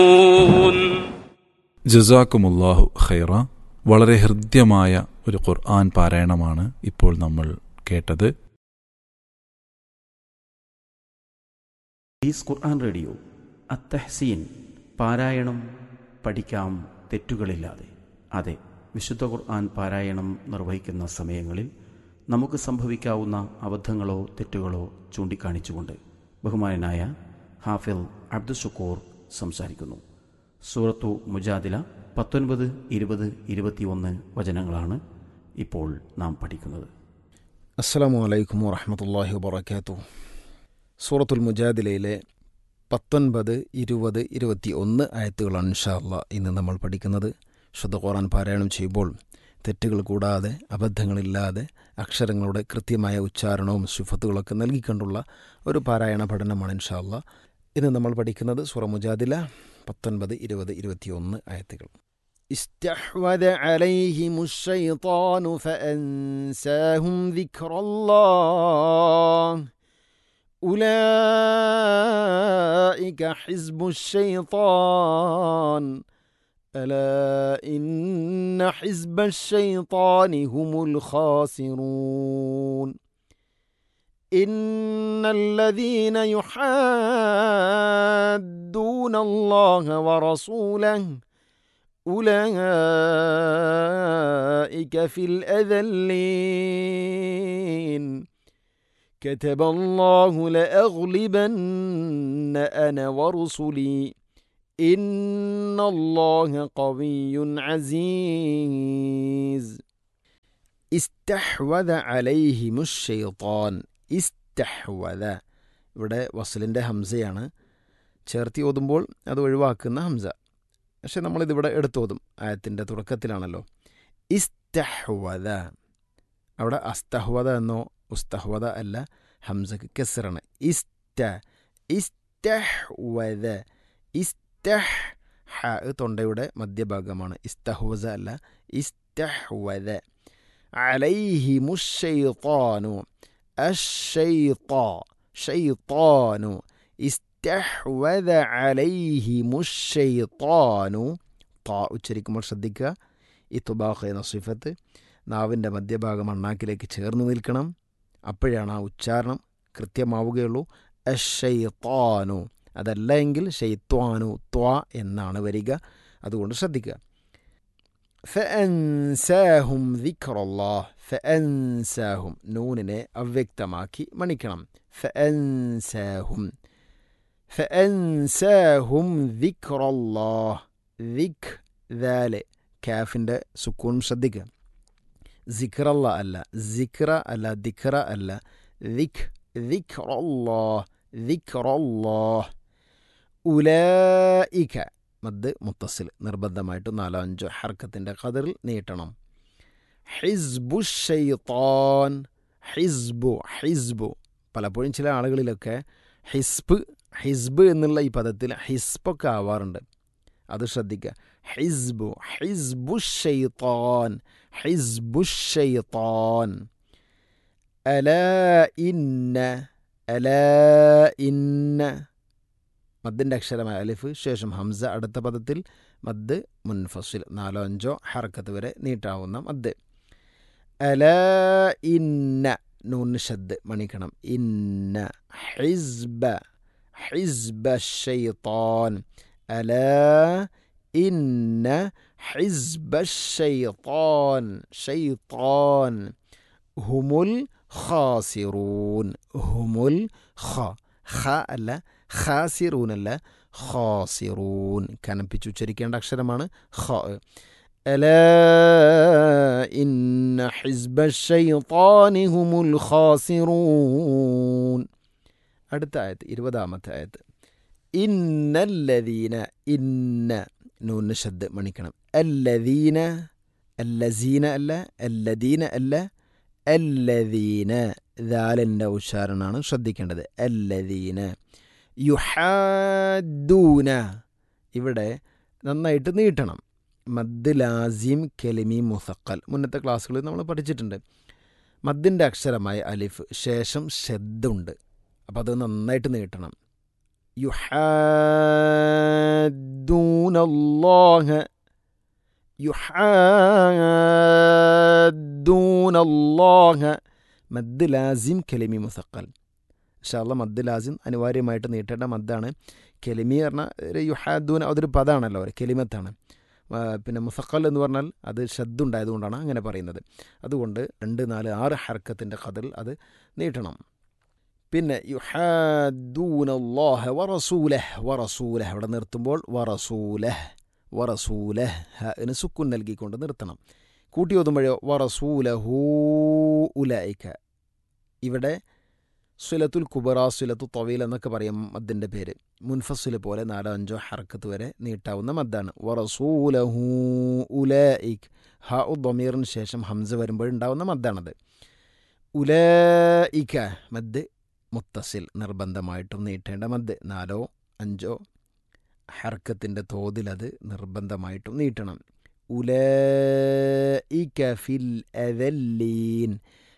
ജസാക്കുമുല്ലാഹു ഖൈറ വളരെ ഹൃദ്യമായ ഒരു ഖുർആൻ പാരായണമാണ് ഇപ്പോൾ നമ്മൾ കേട്ടത് ഈസ് ഖുർആൻ റേഡിയോ അത്തഹ്സീൻ പാരായണം പഠിക്കാം തെറ്റുകളില്ലാതെ അതെ വിശുദ്ധ ഖുർആൻ പാരായണം നിർവഹിക്കുന്ന സമയങ്ങളിൽ നമുക്ക് സംഭവിക്കാവുന്ന അബദ്ധങ്ങളോ തെറ്റുകളോ ചൂണ്ടിക്കാണിച്ചുകൊണ്ട് ബഹുമാനനായ ഹാഫിൽ അബ്ദുഷക്കൂർ സംസാരിക്കുന്നു സൂറത്തു മുജാദില പത്തൊൻപത് ഇരുപത് ഇരുപത്തിയൊന്ന് വചനങ്ങളാണ് ഇപ്പോൾ നാം പഠിക്കുന്നത് അസ്സലാമു അലൈക്കും വറഹമത്തല്ലാഹി വബർക്കാത്തു സൂറത്തുൽ മുജാദിലയിലെ പത്തൊൻപത് ഇരുപത് ഇരുപത്തി ഒന്ന് ആയത്തുകളാണ് ഇൻഷാല്ല ഇന്ന് നമ്മൾ പഠിക്കുന്നത് ശുദ്ധ ഖുറാൻ പാരായണം ചെയ്യുമ്പോൾ തെറ്റുകൾ കൂടാതെ അബദ്ധങ്ങളില്ലാതെ അക്ഷരങ്ങളുടെ കൃത്യമായ ഉച്ചാരണവും ശുഫത്തുകളൊക്കെ നൽകിക്കൊണ്ടുള്ള ഒരു പാരായണ പഠനമാണ് ഇൻഷാല്ല ഇന്ന് നമ്മൾ പഠിക്കുന്നത് സൂറ മുജാദില പത്തൊൻപത് ഇരുപത് ഇരുപത്തിയൊന്ന് ആയത്തുകൾ استحوذ عليهم الشيطان فأنساهم ذكر الله أولئك حزب الشيطان ألا إن حزب الشيطان هم الخاسرون إن الذين يحادون الله ورسوله أولئك في الأذلين كتب الله لأغلبن أنا ورسلي إن الله قوي عزيز استحوذ عليهم الشيطان استحوذ ഇവിടെ വസലിൻ്റെ ഹംസയാണ് ചേർത്തി ഓതുമ്പോൾ അത് ഒഴിവാക്കുന്ന ഹംസ പക്ഷെ നമ്മളിതിവിടെ എടുത്തോതും ആയത്തിൻ്റെ തുടക്കത്തിലാണല്ലോ ഇസ്തഹ്വദ അവിടെ അസ്തഹ്വദ എന്നോ ഉസ്തഹ്വദ അല്ല ഹംസക്ക് കെസറാണ് ഇസ്ത ഇസ്തഹ്വദ ഇസ്തഹ് ഹ തൊണ്ടയുടെ മധ്യഭാഗമാണ് ഇസ്തഹ്വസ അല്ല ഇസ്തഹ്വദ അലൈഹിമുഷൈത്താനു അഷൈത്താ ഷൈത്താനു ഇസ്തഹ്വദ അലൈഹിമുഷൈത്താനു താ ഉച്ചരിക്കുമ്പോൾ ശ്രദ്ധിക്കുക ഈ തുബാഖ് എന്ന സിഫത്ത് നാവിൻ്റെ മധ്യഭാഗം അണ്ണാക്കിലേക്ക് ചേർന്ന് നിൽക്കണം അപ്പോഴാണ് ആ ഉച്ചാരണം കൃത്യമാവുകയുള്ളൂ അഷൈത്താനു അതല്ല എങ്കിൽ ഷെയ്ത്വാനു ത്വാ എന്നാണ് വരിക അതുകൊണ്ട് ശ്രദ്ധിക്കുക ഫഅൻസാഹും ദിക്റല്ലാഹ് ഫഅൻസാഹും നൂനിനെ അവ്യക്തമാക്കി മണിക്കണം ഫഅൻസാഹും ഫഅൻസാഹും ദിക്റല്ലാഹ് ദിക് ദാല് കാഫിൻ്റെ സുക്കൂൺ ശ്രദ്ധിക്കുക സിഖറല്ല അല്ല സിഖ്റ അല്ല ദിഖറ അല്ല ദിഖ് ദിഖ്റല്ലാഹ് ദിഖ്റല്ലാഹ് ഉലയിക മദ് മുത്തസിൽ നിർബന്ധമായിട്ട് നാലോ അഞ്ചോ ഹർക്കത്തിൻ്റെ കതിറിൽ നീട്ടണം ഹിസ്ബു ഷെയ്ത്താൻ ഹിസ്ബു ഹിസ്ബു പലപ്പോഴും ചില ആളുകളിലൊക്കെ ഹിസ്ബ് ഹിസ്ബ് എന്നുള്ള ഈ പദത്തിൽ ഹിസ്ബൊക്കെ ആവാറുണ്ട് അത് ശ്രദ്ധിക്കുക ഹിസ്ബു ഹിസ്ബു ഷെയ്ത്താൻ ഹിസ്ബു ഷെയ്ത്താൻ അല ഇന്ന അല ഇന്ന മദ്ദിൻ്റെ അക്ഷരമായ അലിഫ് ശേഷം ഹംസ അടുത്ത പദത്തിൽ മദ് മുൻഫസിൽ നാലോ അഞ്ചോ ഹർക്കത്ത് വരെ നീട്ടാവുന്ന മദ് അല ഇന്ന നൂന് ഷദ് മണിക്കണം ഇന്ന ഹിസ്ബ ഹിസ്ബ ഷെയ്ത്താൻ അല ഇന്ന ഹിസ്ബ ഷെയ്ത്താൻ ഷെയ്ത്താൻ ഹുമുൽ ഖാസിറൂൻ ഹുമുൽ ഖ ഖ അല്ല ഖാസിറൂൻ അല്ല ഖാസിറൂൻ കനപ്പിച്ച് ഉച്ചരിക്കേണ്ട അക്ഷരമാണ് ഖ ألا إن حزب الشيطان هم الخاسرون അടുത്ത ആയത്ത് ഇരുപതാമത്തെ ആയത്ത് ഇന്നല്ലദീന ഇന്ന നൂന് ശബ്ദ മണിക്കണം അല്ലദീന അല്ലസീന അല്ല അല്ലദീന അല്ല അല്ലദീന ദാലിൻ്റെ ഉച്ചാരണമാണ് ശ്രദ്ധിക്കേണ്ടത് അല്ലദീന യുഹാദൂന ഇവിടെ നന്നായിട്ട് നീട്ടണം മദ് ലാസിം കെലിമി മുസക്കൽ മുന്നത്തെ ക്ലാസ്സുകളിൽ നമ്മൾ പഠിച്ചിട്ടുണ്ട് മദ്ദിൻ്റെ അക്ഷരമായ അലിഫ് ശേഷം ഷെദ്ദുണ്ട് അപ്പോൾ അത് നന്നായിട്ട് നീട്ടണം يحادون الله يحادون الله മദ് ലാസിം കെലിമി മുസക്കൽ ഇൻഷാല്ല മദ് ലാസിം അനിവാര്യമായിട്ട് നീട്ടേണ്ട മദ്ദാണ് കെലിമി പറഞ്ഞാൽ ഒരു യുഹാദൂൻ അതൊരു പദമാണല്ലോ ഒരു കെലിമത്താണ് ആ, പിന്നെ മുസക്കൽ എന്ന് പറഞ്ഞാൽ അത് ഷദ്ദുണ്ടായതുകൊണ്ടാണ് അങ്ങനെ പറയുന്നത് അതുകൊണ്ട് രണ്ട് നാല് ആറ് ഹർക്കത്തിൻ്റെ കതിൽ അത് നീട്ടണം പിന്നെ യുഹാദൂനല്ലാഹ വറസൂലഹ് വറസൂലഹ് അവിടെ നിർത്തുമ്പോൾ വറസൂലഹ് വറസൂലഹ് ഹന് സുക്കുൻ നൽകിക്കൊണ്ട് നിർത്തണം കൂട്ടി ഓതുമ്പോഴോ വറസൂലഹൂ ഉലൈക്ക ഇവിടെ സുലത്തുൽ കുബറ സുലത്തു തൊവീൽ എന്നൊക്കെ പറയും മദ്ദിൻ്റെ പേര് മുൻഫസുൽ പോലെ നാലോ അഞ്ചോ ഹർക്കത്ത് വരെ നീട്ടാവുന്ന മദ്ദാണ് വറസൂലഹൂ ഉലൈക് ഹ ഉ ദൊമീറിന് ശേഷം ഹംസ വരുമ്പോഴുണ്ടാവുന്ന മദ്ദാണത് ഉലൈക മദ് മുത്തസിൽ നിർബന്ധമായിട്ടും നീട്ടേണ്ട മദ് നാലോ അഞ്ചോ ഹർക്കത്തിൻ്റെ തോതിലത് നിർബന്ധമായിട്ടും നീട്ടണം ഉലൈക ഫിൽ അദല്ലീൻ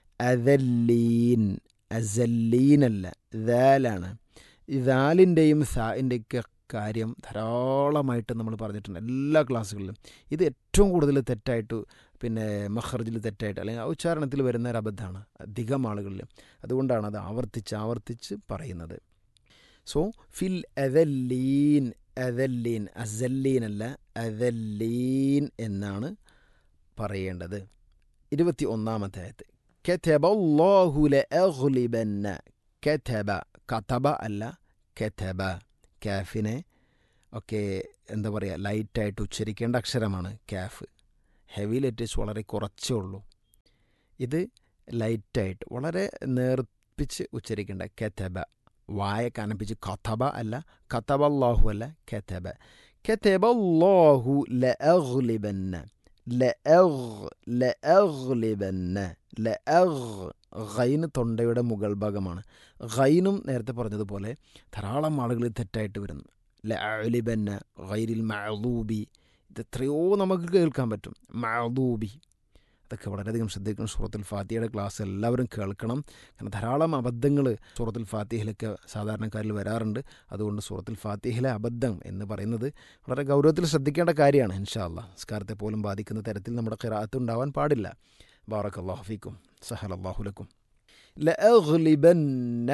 അദല്ലീൻ അസല്ലീനല്ല ദാലാണ് ദാലിൻ്റെയും സാഇൻ്റെയൊക്കെ കാര്യം ധാരാളമായിട്ട് നമ്മൾ പറഞ്ഞിട്ടുണ്ട് എല്ലാ ക്ലാസ്സുകളിലും ഇത് ഏറ്റവും കൂടുതൽ തെറ്റായിട്ട് പിന്നെ മഹർജിൽ തെറ്റായിട്ട് അല്ലെങ്കിൽ ഉച്ചാരണത്തിൽ വരുന്ന ഒരു അബദ്ധമാണ് അധികം ആളുകളിൽ അതുകൊണ്ടാണ് അത് ആവർത്തിച്ച് ആവർത്തിച്ച് പറയുന്നത് സോ ഫിൽ അദല്ലീൻ അദല്ലീൻ അസല്ലീൻ അല്ല അദല്ലീൻ എന്നാണ് പറയേണ്ടത് ഇരുപത്തി ഒന്നാമത്തെ ആയത്ത് كتب الله لأغلبن كتب കതബ അല്ല കെതബ കാഫിനെ ഒക്കെ എന്താ പറയുക ലൈറ്റായിട്ട് ഉച്ചരിക്കേണ്ട അക്ഷരമാണ് കാഫ് ഹെവി ലെറ്റേഴ്സ് വളരെ കുറച്ചേ ഉള്ളൂ ഇത് ലൈറ്റായിട്ട് വളരെ നേർപ്പിച്ച് ഉച്ചരിക്കേണ്ട കെതബ വായ കനപ്പിച്ച് കഥബ അല്ല കതബ അല്ലാഹു അല്ല കെതബ കെതബ അല്ലാഹു ലഅഗ്ലിബന്ന ലഅഗ് ലഅഗ്ലിബന്ന ലഅഗ് ഗൈന് തൊണ്ടയുടെ മുകൾ ഭാഗമാണ് ഗൈനും നേരത്തെ പറഞ്ഞതുപോലെ ധാരാളം ആളുകൾ തെറ്റായിട്ട് വരുന്നു ലഅലിബന്ന ഗൈരിൽ മഅദൂബി ഇത് എത്രയോ നമുക്ക് കേൾക്കാൻ പറ്റും മഅദൂബി അതൊക്കെ വളരെയധികം ശ്രദ്ധിക്കണം സൂറത്തുൽ ഫാത്തിഹയുടെ ക്ലാസ് എല്ലാവരും കേൾക്കണം കാരണം ധാരാളം അബദ്ധങ്ങൾ സൂറത്തുൽ ഫാത്തിഹയിലൊക്കെ സാധാരണക്കാരിൽ വരാറുണ്ട് അതുകൊണ്ട് സൂറത്തുൽ ഫാത്തിഹയിലെ അബദ്ധം എന്ന് പറയുന്നത് വളരെ ഗൗരവത്തിൽ ശ്രദ്ധിക്കേണ്ട കാര്യമാണ് ഇൻഷാ അല്ലാ സ്കാരത്തെ പോലും ബാധിക്കുന്ന തരത്തിൽ നമ്മുടെ ഖിറാത്ത് ഉണ്ടാവാൻ പാടില്ല ബാറക് അള്ളാഹു ഫീക്കും സഹൽ അള്ളാഹുലക്കും ലഅഗ്ലിബന്ന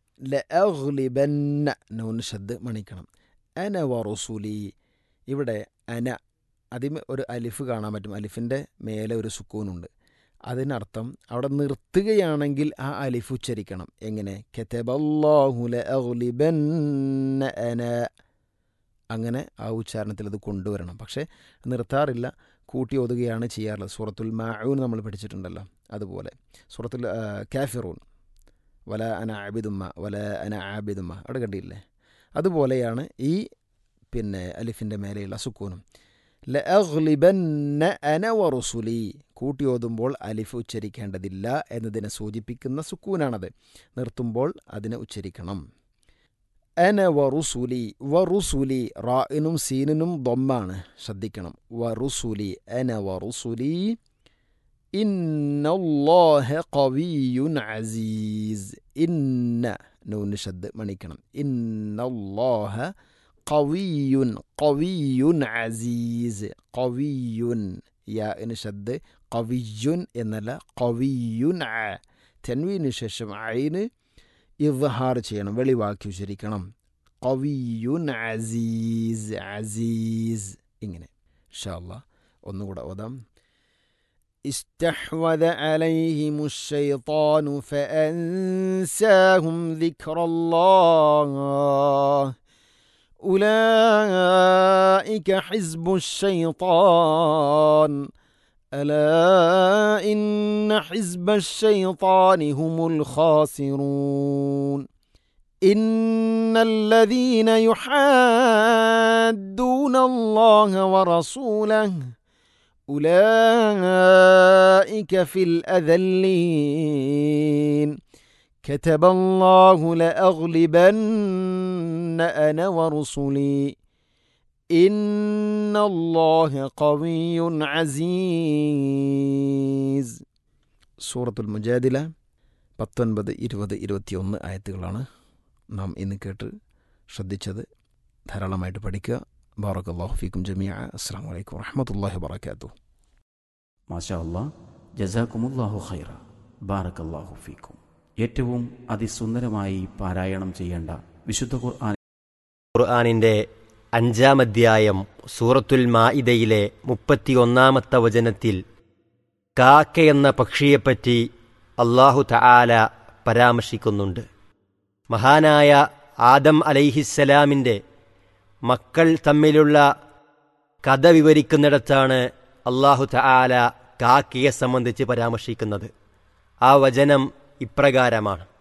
ലഅഗ്ലിബന്ന നൂൻ ഷദ് മണിക്കണം അന വറുസുലി ഇവിടെ അന അതിന് ഒരു അലിഫ് കാണാൻ പറ്റും അലിഫിൻ്റെ മേലെ ഒരു സുക്കൂനുണ്ട് അതിനർത്ഥം അവിടെ നിർത്തുകയാണെങ്കിൽ ആ അലിഫ് ഉച്ചരിക്കണം എങ്ങനെ കെത്തബല്ലാഹു ലഅഗ്ലിബന്ന അന അങ്ങനെ ആ ഉച്ചാരണത്തിൽ അത് കൊണ്ടുവരണം പക്ഷേ നിർത്താറില്ല കൂട്ടി ഓതുകയാണ് ചെയ്യാറുള്ളത് സൂറത്തുൽ മാഊൻ നമ്മൾ പഠിച്ചിട്ടുണ്ടല്ലോ അതുപോലെ സൂറത്തുൽ ആ, കാഫിറൂൻ വല അന ആബിദുമ്മ വല അന ആബിദുമ്മ അവിടെ കണ്ടില്ലേ അതുപോലെയാണ് ഈ പിന്നെ അലിഫിൻ്റെ മേലെയുള്ള സുക്കൂനും ലഅഗ്ലിബന്ന അന വറുസുലി കൂട്ടി ഓതുമ്പോൾ അലിഫ് ഉച്ചരിക്കേണ്ടതില്ല എന്നതിനെ സൂചിപ്പിക്കുന്ന സുക്കൂനാണത് നിർത്തുമ്പോൾ അതിനെ ഉച്ചരിക്കണം അന വറുസുലി വറുസുലി റായിനും സീനിനും ദൊമ്മാണ് ശ്രദ്ധിക്കണം വറുസുലി അന വറുസുലി ഇന്നല്ലാഹ ഖവിയുൻ അസീസ് ഇന്ന നൂന് ഷദ് മണിക്കണം ഇന്നല്ലാഹ ഖവിയുൻ ഖവിയുൻ അസീസ് ഖവിയുൻ യാ ഇന് ഷദ് ഖവിയുൻ എന്നല്ല ഖവിയുൻ അ തെൻവീന് ശേഷം ഐന് ഇവഹാർ ചെയ്യണം വെളിവാക്കി ഉച്ചരിക്കണം ഖവിയുൻ അസീസ് അസീസ് ഇങ്ങനെ ഇൻഷാല്ലാ ഒന്നുകൂടെ ഓതാം استحوذ عليهم الشيطان فأنساهم ذكر الله أولئك حزب الشيطان ألا إن حزب الشيطان هم الخاسرون إن الذين يحادون الله ورسوله أولئك في الأذلين كتب الله لأغلبن أنا ورسلي إن الله قوي عزيز സൂറത്തുൽ മുജാദില പത്തൊൻപത് ഇരുപത് ഇരുപത്തിയൊന്ന് ആയത്തുകളാണ് നാം ഇന്ന് കേട്ട് ശ്രദ്ധിച്ചത് ധാരാളമായിട്ട് പഠിക്കുക ബാറക് അള്ളാഹു ഫീക്കും ജമിയ അസ്സാം വലൈക്കും വറഹമത്തല്ലാഹി വാബർക്കാത്തു മാഷാ അല്ലാ ജസാക്കുമുല്ലാഹു ഖൈറ ബാറക്കല്ലാഹു ഫീക്കും ഏറ്റവും അതിസുന്ദരമായി പാരായണം ചെയ്യേണ്ട വിശുദ്ധ ഖുർആൻ ഖുർആാനിൻ്റെ അഞ്ചാം അധ്യായം സൂറത്തുൽ മാഇദയിലെ മുപ്പത്തിയൊന്നാമത്തെ വചനത്തിൽ കാക്ക എന്ന പക്ഷിയെപ്പറ്റി അള്ളാഹു തആല പരാമർശിക്കുന്നുണ്ട് മഹാനായ ആദം അലൈഹിസ്സലാമിൻ്റെ മക്കൾ തമ്മിലുള്ള കഥ വിവരിക്കുന്നിടത്താണ് അള്ളാഹു തആല കാക്കയെ സംബന്ധിച്ച് പരാമർശിക്കുന്നത് ആ വചനം ഇപ്രകാരമാണ്